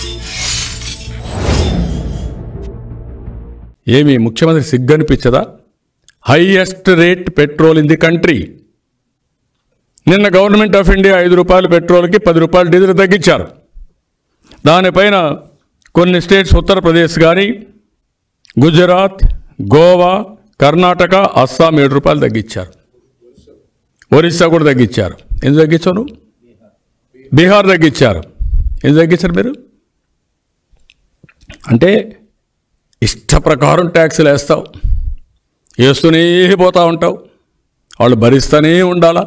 ఏమి ముఖ్యమంత్రి సిగ్గనిపించదా highest rate petrol in the country నిన్న గవర్నమెంట్ ఆఫ్ ఇండియా ఐదు రూపాయలు పెట్రోల్కి పది రూపాయలు డీజిల్ తగ్గించారు దానిపైన కొన్ని స్టేట్స్ ఉత్తరప్రదేశ్ కానీ గుజరాత్ గోవా కర్ణాటక అస్సాం ఏడు రూపాయలు తగ్గించారు ఒరిస్సా కూడా తగ్గించారు ఎందుకు తగ్గించారు నువ్వు? బీహార్ తగ్గించారు ఎందుకు తగ్గించారు మీరు అంటే ఇష్ట ప్రకారం ట్యాక్సులు వేస్తావు వేస్తూనే పోతూ ఉంటావు వాళ్ళు భరిస్తూనే ఉండాలా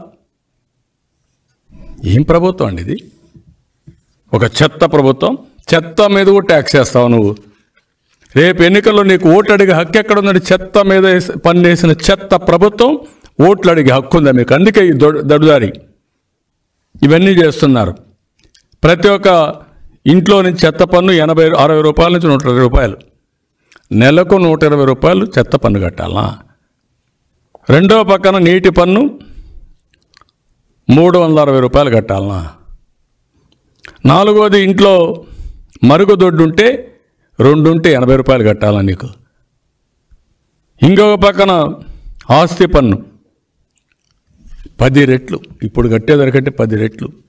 ఏం ప్రభుత్వం అండి ఇది ఒక చెత్త ప్రభుత్వం చెత్త మీద కూడా ట్యాక్స్ వేస్తావు నువ్వు రేపు ఎన్నికల్లో నీకు ఓటు అడిగే హక్కు ఎక్కడ ఉందండి చెత్త మీద వేసి- పన్ను వేసిన చెత్త ప్రభుత్వం ఓట్లు అడిగే హక్కు ఉందా మీకు అందుకే ఈ దొ- దడుదారి ఇవన్నీ చేస్తున్నారు ప్రతి ఒక్క ఇంట్లో నుంచి చెత్త పన్ను ఎనభై అరవై రూపాయల నుంచి నూట ఇరవై రూపాయలు నెలకు నూట ఇరవై రూపాయలు చెత్త పన్ను కట్టాలా రెండవ పక్కన నీటి పన్ను మూడు వందల అరవై రూపాయలు కట్టాలనా నాలుగోది ఇంట్లో మరుగుదొడ్డు ఉంటే రెండు ఉంటే ఎనభై రూపాయలు కట్టాలా నీకు ఇంకొక పక్కన ఆస్తి పన్ను పది రెట్లు ఇప్పుడు కట్టేదానికంటే పది రెట్లు